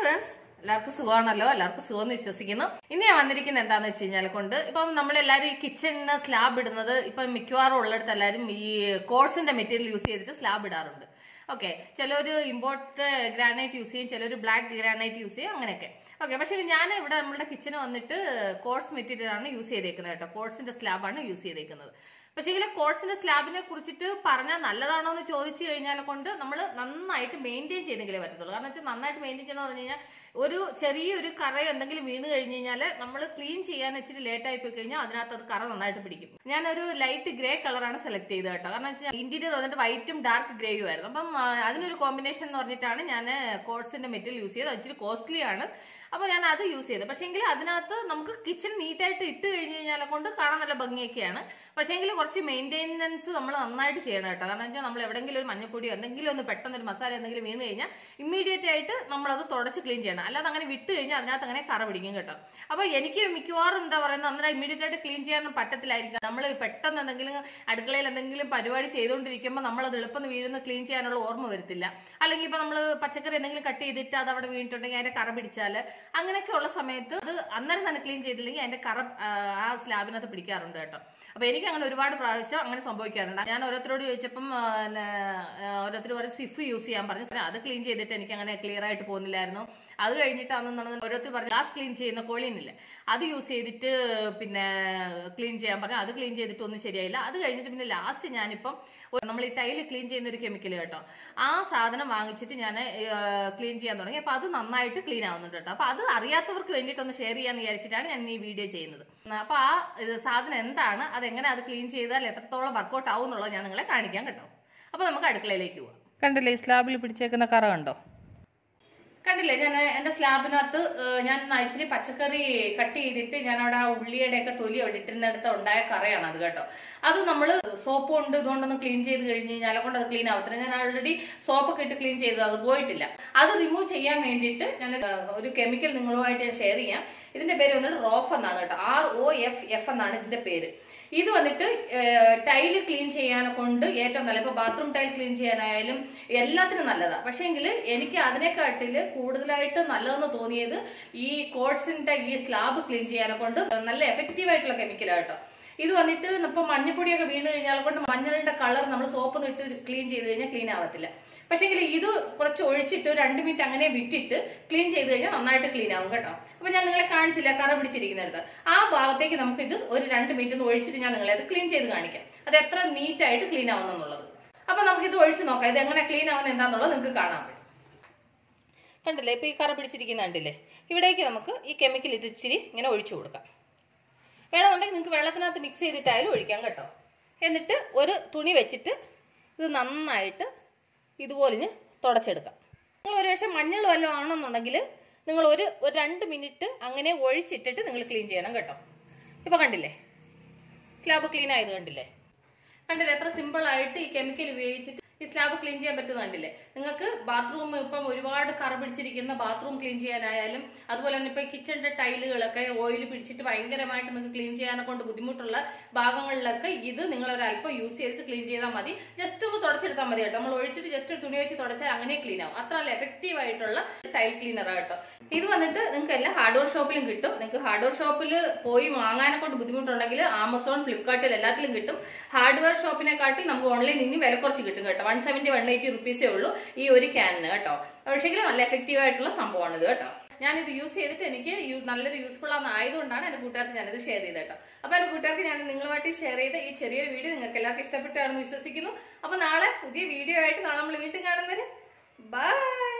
friends എല്ലാവർക്കും സുഖമാണല്ലോ എല്ലാവർക്കും സുഖം എന്ന് വിശ്വസിക്കുന്നു ഇനി ഞാൻ വന്നിരിക്കുന്നത് എന്താന്ന് വെച്ച് കഴിഞ്ഞാൽ കൊണ്ട് ഇപ്പം നമ്മളെല്ലാവരും ഈ കിച്ചണിന് സ്ലാബ് ഇടുന്നത് ഇപ്പം മിക്കവാറും ഉള്ളിടത്ത് എല്ലാവരും ഈ കോഴ്സിന്റെ മെറ്റീരിയൽ യൂസ് ചെയ്തിട്ട് സ്ലാബ് ഇടാറുണ്ട് ഓക്കെ ചിലർ ഇമ്പോർട്ട് ഗ്രാനൈറ്റ് യൂസ് ചെയ്യും ചിലർ ബ്ലാക്ക് ഗ്രാനൈറ്റ് യൂസ് ചെയ്യും അങ്ങനെയൊക്കെ ഓക്കെ പക്ഷേ ഞാൻ ഇവിടെ നമ്മുടെ കിച്ചന് വന്നിട്ട് കോഴ്സ് മെറ്റീരിയൽ ആണ് യൂസ് ചെയ്തേക്കുന്നത് കേട്ടോ കോഴ്സിന്റെ സ്ലാബാണ് യൂസ് ചെയ്തേക്കുന്നത് പക്ഷേ ഇതിലെ കോഴ്സിന്റെ സ്ലാബിനെ കുറിച്ചിട്ട് പറഞ്ഞാൽ നല്ലതാണോ എന്ന് ചോദിച്ചു കഴിഞ്ഞാൽ കൊണ്ട് നമ്മൾ നന്നായിട്ട് മെയിൻറ്റെയിൻ ചെയ്തെങ്കിലേ പറ്റത്തുള്ളൂ കാരണം വെച്ചാൽ നന്നായിട്ട് മെയിൻറ്റെയിൻ ചെയ്യുന്ന പറഞ്ഞു കഴിഞ്ഞാൽ ഒരു ചെറിയൊരു കറ എന്തെങ്കിലും വീണ് കഴിഞ്ഞ് കഴിഞ്ഞാൽ നമ്മൾ ക്ലീൻ ചെയ്യാൻ ഇച്ചിരി ലേറ്റ് ആയി പോയി കഴിഞ്ഞാൽ അതിനകത്ത് അത് കറ നന്നായിട്ട് പിടിക്കും ഞാനൊരു ലൈറ്റ് ഗ്രേ കളറാണ് സെലക്ട് ചെയ്തത് കേട്ടോ കാരണം വെച്ചാൽ ഇന്റീരിയർ വന്നിട്ട് വൈറ്റും ഡാർക്ക് ഗ്രേയും ആയിരുന്നു അപ്പം ആ, അതിനൊരു കോമ്പിനേഷൻ എന്ന് പറഞ്ഞിട്ടാണ് ഞാൻ കോഴ്സിന്റെ മെറ്റീരിയൽ യൂസ് ചെയ്തത് ഇച്ചിരി കോസ്റ്റ്ലി ആണ് അപ്പോൾ ഞാൻ അത് യൂസ് ചെയ്തത് പക്ഷേങ്കിൽ അതിനകത്ത് നമുക്ക് കിച്ചൺ നീറ്റായിട്ട് ഇട്ട് കഴിഞ്ഞ് കഴിഞ്ഞാൽ കൊണ്ട് കാണാൻ നല്ല ഭംഗിയൊക്കെയാണ് പക്ഷേങ്കിൽ കുറച്ച് മെയിൻറ്റെനൻസ് നമ്മൾ നന്നായിട്ട് ചെയ്യണം കേട്ടോ കാരണം വെച്ചാൽ നമ്മൾ എവിടെയെങ്കിലും ഒരു മഞ്ഞപ്പൊടിയോ എന്തെങ്കിലും ഒന്ന് പെട്ടെന്ന് ഒരു മസാല എന്തെങ്കിലും വീണ് കഴിഞ്ഞാൽ ഇമ്മീഡിയറ്റ് ആയിട്ട് നമ്മളത് തുടച്ച് ക്ലീൻ ചെയ്യണം അല്ലാതെ അങ്ങനെ വിട്ട് കഴിഞ്ഞാൽ അതിനകത്ത് അങ്ങനെ കറ പിടിക്കും കേട്ടോ അപ്പോൾ എനിക്ക് മിക്കവാറും എന്താ പറയുന്നത് അന്നേരം ഇമ്മീഡിയറ്റ് ആയിട്ട് ക്ലീൻ ചെയ്യാനൊന്നും പറ്റത്തില്ലായിരിക്കും നമ്മൾ പെട്ടെന്ന് എന്തെങ്കിലും അടുക്കളയിൽ എന്തെങ്കിലും പരിപാടി ചെയ്തുകൊണ്ടിരിക്കുമ്പോൾ നമ്മൾ അത് എളുപ്പം വീഴുന്ന ക്ലീൻ ചെയ്യാനുള്ള ഓർമ്മ വരത്തില്ല അല്ലെങ്കിൽ ഇപ്പൊ നമ്മൾ പച്ചക്കറി എന്തെങ്കിലും കട്ട് ചെയ്തിട്ട് അത് അവിടെ വീണിട്ടുണ്ടെങ്കിൽ അതിന്റെ കറ പിടിച്ചാൽ അങ്ങനെയൊക്കെ ഉള്ള സമയത്ത് അത് അന്നേരം തന്നെ ക്ലീൻ ചെയ്തില്ലെങ്കിൽ അതിന്റെ കറ ആ, ആ സ്ലാബിനകത്ത് പിടിക്കാറുണ്ട് കേട്ടോ അപ്പൊ എനിക്ക് അങ്ങനെ ഒരുപാട് പ്രാവശ്യം അങ്ങനെ സംഭവിക്കാറുണ്ട് ഞാൻ ഓരോരുത്തരോട് ചോദിച്ചപ്പം ആ, പിന്നെ, ആ, ഓരോരുത്തർ പറയും സിഫ് യൂസ് ചെയ്യാൻ പറഞ്ഞു "സാറേ, അത് ക്ലീൻ ചെയ്തിട്ട് എനിക്ക് അങ്ങനെ ക്ലിയർ ആയിട്ട് പോകുന്നില്ലായിരുന്നു അത് കഴിഞ്ഞിട്ടാണെന്നുണ്ടെന്ന് ഓരോരുത്തർ പറഞ്ഞു ഗ്ലാസ് ക്ലീൻ ചെയ്യുന്ന കോളിനില്ലേ അത് യൂസ് ചെയ്തിട്ട് പിന്നെ ക്ലീൻ ചെയ്യാൻ പറഞ്ഞു അത് ക്ലീൻ ചെയ്തിട്ട് ഒന്നും ശരിയായില്ല അത് കഴിഞ്ഞിട്ട് പിന്നെ ലാസ്റ്റ് ഞാനിപ്പം ഒരു- നമ്മൾ ഈ ടൈല് ക്ലീൻ ചെയ്യുന്ന ഒരു കെമിക്കൽ കേട്ടോ ആ സാധനം വാങ്ങിച്ചിട്ട് ഞാൻ ക്ലീൻ ചെയ്യാൻ തുടങ്ങി അപ്പൊ അത് നന്നായിട്ട് ക്ലീൻ ആവുന്നുണ്ട് കേട്ടോ അപ്പൊ അത് അറിയാത്തവർക്ക് വേണ്ടിയിട്ടൊന്ന് ഷെയർ ചെയ്യാന്ന് വിചാരിച്ചിട്ടാണ് ഞാൻ ഈ വീഡിയോ ചെയ്യുന്നത് അപ്പൊ ആ ഇത് സാധനം എന്താണ് അതെങ്ങനെ അത് ക്ലീൻ ചെയ്താൽ എത്രത്തോളം വർക്കൗട്ട് ആവും എന്നുള്ളത് ഞാൻ നിങ്ങളെ കാണിക്കാം കേട്ടോ അപ്പൊ നമുക്ക് അടുക്കളയിലേക്ക് പോവാം കണ്ടില്ലേ ഈ സ്ലാബിൽ പിടിച്ചേക്കുന്ന കറ കണ്ടോ കണ്ടില്ലേ ഞാൻ എന്റെ സ്ലാബിനകത്ത് ഏഹ്, ഞാൻ ഇച്ചിരി പച്ചക്കറി കട്ട് ചെയ്തിട്ട് ഞാൻ അവിടെ ആ ഉള്ളിയുടെ ഒക്കെ തൊലി ഇട്ടിരുന്നിടത്ത് ഉണ്ടായ കറയാണ് അത് കേട്ടോ അത് നമ്മൾ സോപ്പ് കൊണ്ട് ഇതുകൊണ്ടൊന്ന് ക്ലീൻ ചെയ്ത് കഴിഞ്ഞ് കഴിഞ്ഞാൽ കൊണ്ട് അത് ക്ലീൻ ആവത്തില്ല ഞാൻ ഓൾറെഡി സോപ്പൊക്കെ ഇട്ട് ക്ലീൻ ചെയ്തത് അത് പോയിട്ടില്ല അത് റിമൂവ് ചെയ്യാൻ വേണ്ടിയിട്ട് ഞാൻ ഒരു കെമിക്കൽ നിങ്ങളുമായിട്ട് ഞാൻ ഷെയർ ചെയ്യാം ഇതിന്റെ പേര് വന്നിട്ട് റോഫ് എന്നാണ് കേട്ടോ ആർ ഒ എഫ് എഫ് എന്നാണ് ഇതിന്റെ പേര് ഇത് വന്നിട്ട് ടൈല് ക്ലീൻ ചെയ്യാനെ കൊണ്ട് ഏറ്റവും നല്ല ഇപ്പൊ ബാത്റൂം ടൈൽ ക്ലീൻ ചെയ്യാനായാലും എല്ലാത്തിനും നല്ലതാ പക്ഷേങ്കിൽ എനിക്ക് അതിനെക്കാട്ടില് കൂടുതലായിട്ട് നല്ലതെന്ന് തോന്നിയത് ഈ കോട്സിന്റെ ഈ സ്ലാബ് ക്ലീൻ ചെയ്യാനെ കൊണ്ട് നല്ല എഫക്റ്റീവ് ആയിട്ടുള്ള കെമിക്കലാണ് കേട്ടോ ഇത് വന്നിട്ട് ഇപ്പൊ മഞ്ഞപ്പൊടിയൊക്കെ വീണ് കഴിഞ്ഞാൽ കൊണ്ട് മഞ്ഞളുടെ കളർ നമ്മൾ സോപ്പ് ഇട്ട് ക്ലീൻ ചെയ്ത് കഴിഞ്ഞാൽ ക്ലീൻ ആവത്തില്ല പക്ഷേങ്കിൽ ഇത് കുറച്ച് ഒഴിച്ചിട്ട് ഒരു രണ്ട് മിനിറ്റ് അങ്ങനെ വിട്ടിട്ട് ക്ലീൻ ചെയ്ത് കഴിഞ്ഞാൽ നന്നായിട്ട് ക്ലീൻ ആവും കേട്ടോ അപ്പൊ ഞാൻ നിങ്ങളെ കാണിച്ചില്ല കറ പിടിച്ചിരിക്കുന്നിടത്ത് ആ ഭാഗത്തേക്ക് നമുക്ക് ഇത് ഒരു രണ്ട് മിനിറ്റ് ഒന്ന് ഒഴിച്ചിട്ട് ഞാൻ നിങ്ങളെ അത് ക്ലീൻ ചെയ്ത് കാണിക്കാം അത് എത്ര നീറ്റ് ആയിട്ട് ക്ലീൻ ആവുന്നുള്ളത് അപ്പൊ നമുക്ക് ഇത് ഒഴിച്ച് നോക്കാം ഇത് എങ്ങനെ ക്ലീൻ ആവുന്ന എന്താണെന്നുള്ളത് നിങ്ങൾക്ക് കാണാൻ പറ്റും കണ്ടില്ലേ ഇപ്പൊ ഈ കറ പിടിച്ചിരിക്കുന്ന കണ്ടില്ലേ ഇവിടേക്ക് നമുക്ക് ഈ കെമിക്കൽ ഇത് ഇച്ചിരി ഇങ്ങനെ ഒഴിച്ചു കൊടുക്കാം വേണമെന്നുണ്ടെങ്കിൽ നിങ്ങൾക്ക് വെള്ളത്തിനകത്ത് മിക്സ് ചെയ്തിട്ടായാലും ഒഴിക്കാം കേട്ടോ എന്നിട്ട് ഒരു തുണി വെച്ചിട്ട് ഇത് നന്നായിട്ട് ഇതുപോലെ ഇഞ്ഞ് തുടച്ചെടുക്കാം നിങ്ങൾ ഒരു പക്ഷേ മഞ്ഞൾ വല്ലതും ആണെന്നുണ്ടെങ്കിൽ നിങ്ങൾ ഒരു ഒരു രണ്ട് മിനിറ്റ് അങ്ങനെ ഒഴിച്ചിട്ടിട്ട് നിങ്ങൾ ക്ലീൻ ചെയ്യണം കേട്ടോ ഇപ്പൊ കണ്ടില്ലേ സ്ലാബ് ക്ലീൻ ആയത് കണ്ടില്ലേ കണ്ടില്ലേ എത്ര സിമ്പിൾ ആയിട്ട് ഈ കെമിക്കൽ ഉപയോഗിച്ചിട്ട് ഈ സ്ലാബ് ക്ലീൻ ചെയ്യാൻ പറ്റുന്ന കണ്ടില്ലേ നിങ്ങൾക്ക് ബാത്റൂം ഇപ്പം ഒരുപാട് കറ പിടിച്ചിരിക്കുന്ന ബാത്റൂം ക്ലീൻ ചെയ്യാനായാലും അതുപോലെ തന്നെ ഇപ്പൊ കിച്ചണിന്റെ ടൈലുകളൊക്കെ ഓയിൽ പിടിച്ചിട്ട് ഭയങ്കരമായിട്ട് നിങ്ങൾക്ക് ക്ലീൻ ചെയ്യാനെ കൊണ്ട് ബുദ്ധിമുട്ടുള്ള ഭാഗങ്ങളിലൊക്കെ ഇത് നിങ്ങൾ ഒരു അല്പം യൂസ് ചെയ്തിട്ട് ക്ലീൻ ചെയ്താൽ മതി ജസ്റ്റ് ഒന്ന് തുടച്ചെടുത്താൽ മതി കേട്ടോ നമ്മൾ ഒഴിച്ചിട്ട് ജസ്റ്റ് തുണി വെച്ച് തുടച്ചാൽ അങ്ങനെ ക്ലീൻ ആവും അത്ര നല്ല എഫക്റ്റീവ് ആയിട്ടുള്ള ടൈൽ ക്ലീനർ കേട്ടോ ഇത് വന്നിട്ട് നിങ്ങൾക്ക് എല്ലാ ഹാർഡ്വെയർ ഷോപ്പിലും കിട്ടും നിങ്ങൾക്ക് ഹാർഡ്വെയർ ഷോപ്പിൽ പോയി വാങ്ങാനെ കൊണ്ട് ബുദ്ധിമുട്ടുണ്ടെങ്കിൽ ആമസോൺ ഫ്ലിപ്കാർട്ടിൽ എല്ലാത്തിലും കിട്ടും ഹാർഡ്വെയർ ഷോപ്പിനെക്കാട്ടി നമുക്ക് ഓൺലൈൻ ഇനി വില കുറച്ച് കിട്ടും കേട്ടോ വൺ സെവന്റി വൺ എയ്റ്റി റുപ്പീസേ ഉള്ളൂ ഈ ഒരു ക്യാനിന് കേട്ടോ പക്ഷേങ്കിൽ നല്ല എഫക്റ്റീവ് ആയിട്ടുള്ള സംഭവമാണ് ഇത് കേട്ടോ ഞാനിത് യൂസ് ചെയ്തിട്ട് എനിക്ക് യു- നല്ലൊരു യൂസ്ഫുൾ ആണ് ആയതുകൊണ്ടാണ് എന്റെ കൂട്ടുകാർക്ക് ഞാനിത് ഷെയർ ചെയ്തത് കേട്ടോ അപ്പൊ എന്റെ കൂട്ടുകാർക്ക് ഞാൻ നിങ്ങളുമായിട്ട് ഷെയർ ചെയ്ത ഈ ചെറിയൊരു വീഡിയോ നിങ്ങൾക്ക് എല്ലാവർക്കും ഇഷ്ടപ്പെട്ടാണെന്ന് വിശ്വസിക്കുന്നു അപ്പൊ നാളെ പുതിയ വീഡിയോ ആയിട്ട് നാളെ നമ്മൾ വീണ്ടും കാണുന്നവര് ബൈ